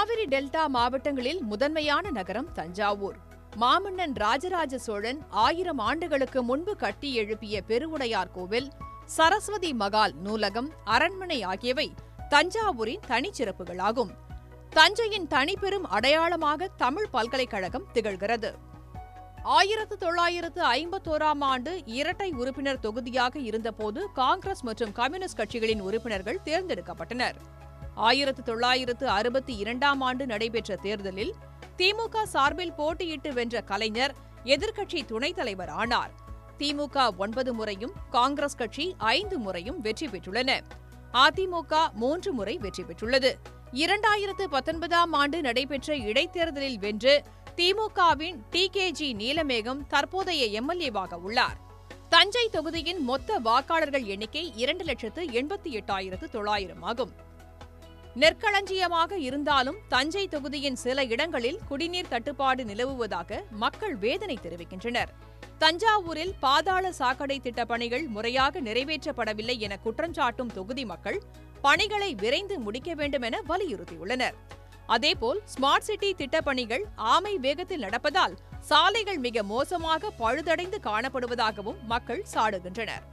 Kaveri delta மாவட்டங்களில் முதன்மையான நகரம் தஞ்சாவூர் மாமன்னன் ராஜராஜ சோழன் ஆயிரம் ஆண்டுகளுக்கு முன்பு கட்டி எழுப்பிய பெருவுடையார் கோவில் சரஸ்வதி மகால் நூலகம் அரண்மனை ஆகியவை தஞ்சாவூரின் தனிச்சிறப்புகளாகும் தஞ்சையின் தனிப்பெரும் அடையாளமாக தமிழ் பல்கலைக்கழகம் திகழ்கிறது ஆயிரத்து தொள்ளாயிரத்து ஐம்பத்தோராம் ஆண்டு இரட்டை உறுப்பினர் தொகுதியாக இருந்தபோது காங்கிரஸ் மற்றும் கம்யூனிஸ்ட் கட்சிகளின் உறுப்பினர்கள் தேர்ந்தெடுக்கப்பட்டனர் ஆயிரத்து தொள்ளாயிரத்து அறுபத்தி இரண்டாம் ஆண்டு நடைபெற்ற தேர்தலில் திமுக சார்பில் போட்டியிட்டு வென்ற கலைஞர் எதிர்க்கட்சி துணைத் தலைவர் ஆனார் திமுக ஒன்பது முறையும் காங்கிரஸ் கட்சி ஐந்து முறையும் வெற்றி பெற்றுள்ளன அதிமுக மூன்று முறை வெற்றி பெற்றுள்ளது இரண்டாயிரத்து பத்தொன்பதாம் ஆண்டு நடைபெற்ற இடைத்தேர்தலில் வென்று திமுகவின் டி கே ஜி நீலமேகம் தற்போதைய எம்எல்ஏவாக உள்ளார் தஞ்சை தொகுதியின் மொத்த வாக்காளர்கள் எண்ணிக்கை இரண்டு லட்சத்து எண்பத்தி எட்டாயிரத்து தொள்ளாயிரம் ஆகும் நெற்களஞ்சியமாக இருந்தாலும் தஞ்சை தொகுதியின் சில இடங்களில் குடிநீர் தட்டுப்பாடு நிலவுவதாக மக்கள் வேதனை தெரிவிக்கின்றனர் தஞ்சாவூரில் பாதாள சாக்கடை திட்டப் பணிகள் முறையாக நிறைவேற்றப்படவில்லை என குற்றஞ்சாட்டும் தொகுதி மக்கள் பணிகளை விரைந்து முடிக்க வேண்டும் என வலியுறுத்தியுள்ளனர் அதேபோல் ஸ்மார்ட் சிட்டி திட்டப் பணிகள் ஆமை வேகத்தில் நடப்பதால் சாலைகள் மிக மோசமாக பழுதடைந்து காணப்படுவதாகவும் மக்கள் சாடுகின்றனர்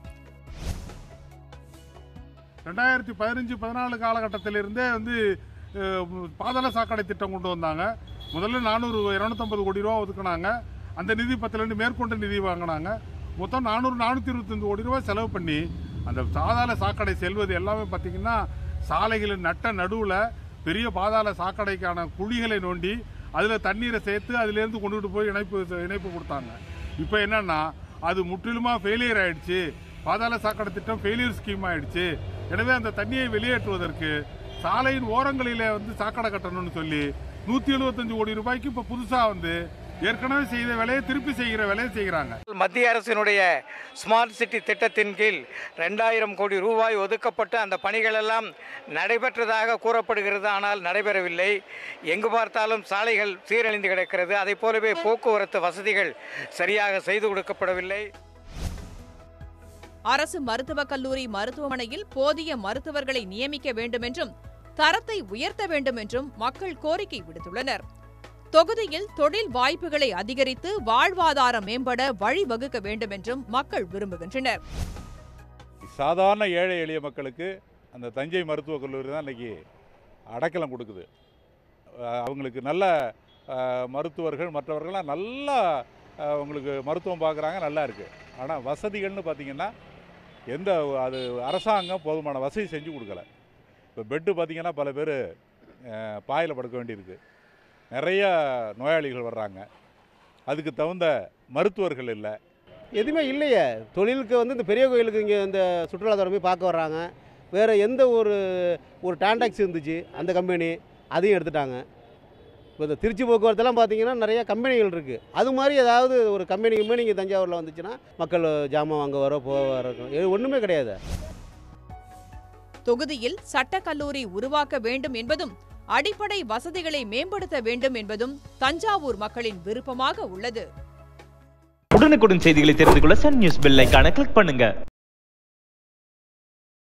ரெண்டாயிரத்தி பதினஞ்சு பதினாலு காலகட்டத்திலிருந்தே வந்து அஹ், பாதாள சாக்கடை திட்டம் கொண்டு வந்தாங்க முதல்ல நானூறு இரநூத்தம்பது கோடி ரூபா ஒதுக்குனாங்க அந்த நிதி பத்திலேருந்து மேற்கொண்டு நிதி வாங்கினாங்க மொத்தம் நானூறு நானூற்றி இருபத்தஞ்சு கோடி ரூபா செலவு பண்ணி அந்த பாதாள சாக்கடை செல்வது எல்லாமே பார்த்தீங்கன்னா சாலைகளின் நட்ட நடுவில் பெரிய பாதாள சாக்கடைக்கான குழிகளை நோண்டி அதில் தண்ணீரை சேர்த்து அதிலேருந்து கொண்டுகிட்டு போய் இணைப்பு இணைப்பு கொடுத்தாங்க இப்போ என்னன்னா அது முற்றிலுமாக ஃபெயிலியர் ஆயிடுச்சு பாதாள சாக்கடை திட்டம் ஃபெயிலியர் ஸ்கீம் ஆயிடுச்சு எனவே அந்த தண்ணியை வெளியேற்றுவதற்கு சாலையின் ஓரங்களிலே வந்து சாக்கடை கட்டணும்னு சொல்லி நூற்றி எழுபத்தஞ்சு கோடி ரூபாய்க்கு இப்போ புதுசாக வந்து ஏற்கனவே செய்த வேலையை திருப்பி செய்கிற வேலையை செய்கிறாங்க மத்திய அரசினுடைய ஸ்மார்ட் சிட்டி திட்டத்தின் கீழ் ரெண்டாயிரம் கோடி ரூபாய் ஒதுக்கப்பட்டு அந்த பணிகளெல்லாம் நடைபெற்றதாக கூறப்படுகிறது ஆனால் நடைபெறவில்லை எங்கு பார்த்தாலும் சாலைகள் சீரழிந்து கிடக்கிறது அதை போலவே போக்குவரத்து வசதிகள் சரியாக செய்து கொடுக்கப்படவில்லை அரசு மருத்துவக் கல்லூரி மருத்துவமனையில் போதிய மருத்துவர்களை நியமிக்க வேண்டும் என்றும் தரத்தை உயர்த்த வேண்டும் என்றும் மக்கள் கோரிக்கை விடுத்துள்ளனர் தொகுதியில் தொழில் வாய்ப்புகளை அதிகரித்து வாழ்வாதாரம் மேம்பட வழிவகுக்க வேண்டும் என்றும் மக்கள் விரும்புகின்றனர் சாதாரண ஏழை எளிய மக்களுக்கு அந்த தஞ்சை மருத்துவக் கல்லூரி தான் இன்றைக்கி அடைக்கலம் கொடுக்குது அஹ் அவங்களுக்கு நல்ல அஹ், மருத்துவர்கள் மற்றவர்கள்லாம் நல்லா அஹ், அவங்களுக்கு மருத்துவம் பார்க்குறாங்க நல்லா இருக்குது ஆனால் வசதிகள்னு பார்த்தீங்கன்னா எந்த அது அரசாங்கம் போதுமான வசதி செஞ்சு கொடுக்கல இப்போ பெட்டு பார்த்தீங்கன்னா பல பேர் பாயில் படுக்க வேண்டியிருக்கு நிறைய நோயாளிகள் வர்றாங்க அதுக்கு தகுந்த மருத்துவர்கள் இல்லை எதுவுமே இல்லையே தொழிலுக்கு வந்து இந்த பெரிய கோயிலுக்கு இங்கே இந்த சுற்றுலாத்துறை போய் பார்க்க வர்றாங்க வேறு எந்த ஒரு ஒரு டான்டாக்ஸ் இருந்துச்சு அந்த கம்பெனி அதையும் எடுத்துட்டாங்க இப்போ இந்த திருச்சி போக்குவரத்தெல்லாம் பார்த்தீங்கன்னா நிறைய கம்பெனிகள் இருக்குது அது மாதிரி ஏதாவது ஒரு கம்பெனி கம்பெனி இங்கே தஞ்சாவூரில் வந்துச்சுன்னா மக்கள் ஜாமான் வாங்க வர போக வர இது ஒன்றுமே கிடையாது தொகுதியில் சட்டக்கல்லூரி உருவாக்க வேண்டும் என்பதும் அடிப்படை வசதிகளை மேம்படுத்த வேண்டும் என்பதும் தஞ்சாவூர் மக்களின் விருப்பமாக உள்ளது உடனுக்குடன் செய்திகளை தெரிந்து கொள்ள சன் நியூஸ் பெல் ஐகானை கிளிக் பண்ணுங்க